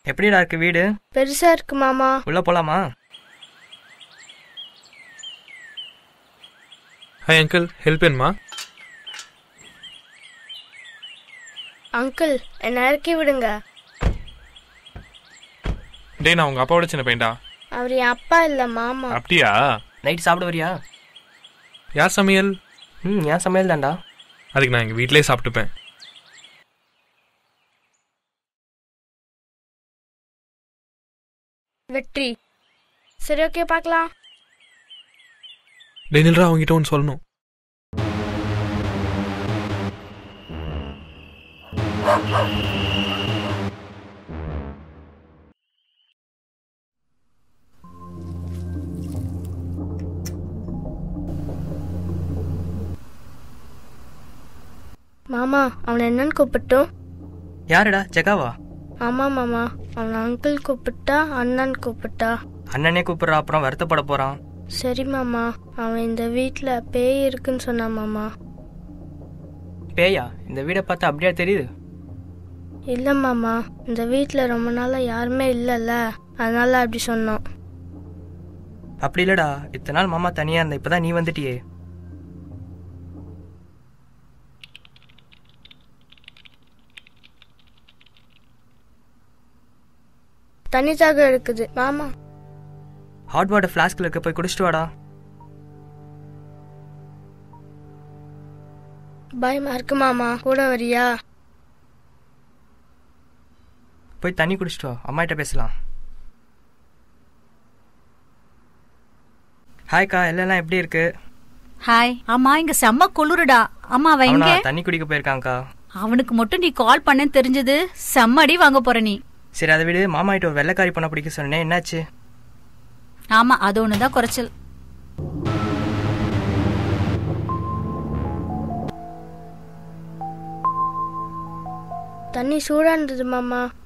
எப்படிடா இருக்கு வீடு பெருசா இருக்கு மாமா உள்ள போலாமா ஹாய் அங்கிள் ஹெல்ப் வேணுமா அங்கிள் என்னை இறக்கி விடுங்க டேய் நான் உங்க அப்பாவோட சின்ன பையன்டா அவர் என் அப்பா இல்ல மாமா அப்படியா நைட் சாப்பிட வரியா யார் சமையல் ம் என் சமையல் தான்டா அதுக்கு நான் எங்கள் வீட்டிலேயே சாப்பிட்டுப்பேன் வெற்றி சரி ஓகே பார்க்கலாம் டேய் நில்றா அவங்ககிட்ட ஒன்று சொல்லணும் மாமா அவனை என்னன்னு கூப்பிட்டோம் யாருடா ஜெகாவா ஆமா மாமா அவனை அங்கிள் கூப்பிட்டா அண்ணன் கூப்பிட்டா அண்ணனே கூப்பிடுறா அப்புறம் வருத்தப்பட போறான் சரி மாமா அவன் இந்த வீட்டில் பேய் இருக்குன்னு சொன்னான் மாமா பேயா இந்த வீடை பார்த்தா அப்படியா தெரியுது இல்லை மாமா இந்த வீட்டில் ரொம்ப நாளாக யாருமே இல்லைல்ல அதனால அப்படி சொன்னோம் அப்படி இல்லடா இத்தனை நாள் மாமா தனியா இருந்த இப்பதான் நீ வந்துட்டியே தண்ணி தாக இருக்குது மாமா ஹாட் வாட்டர் ஃப்ளாஸ்கில் இருக்க போய் குடிச்சிட்டு வாடா பயமா இருக்கு மாமா கூட வரியா போய் தண்ணி குடிச்சிட்டு வா அம்மாகிட்ட பேசலாம் ஹாய்க்கா எல்லாம் எப்படி இருக்கு ஹாய் ஆமா இங்க செம்ம குளிருடா அம்மா அவன் அவனா எங்க தண்ணி குடிக்க போயிருக்காங்க்கா அவனுக்கு மட்டும் நீ கால் பண்ணேன்னு தெரிஞ்சது செம்மடி வாங்க போற நீ சரி அதை விடு மாமா கிட்ட ஒரு வெள்ளைக்காரி பண்ண பிடிக்க சொன்னேன் என்னாச்சு ஆமா அது ஒண்ணுதான் குறைச்சல் தண்ணி சூடா இருந்தது மாமா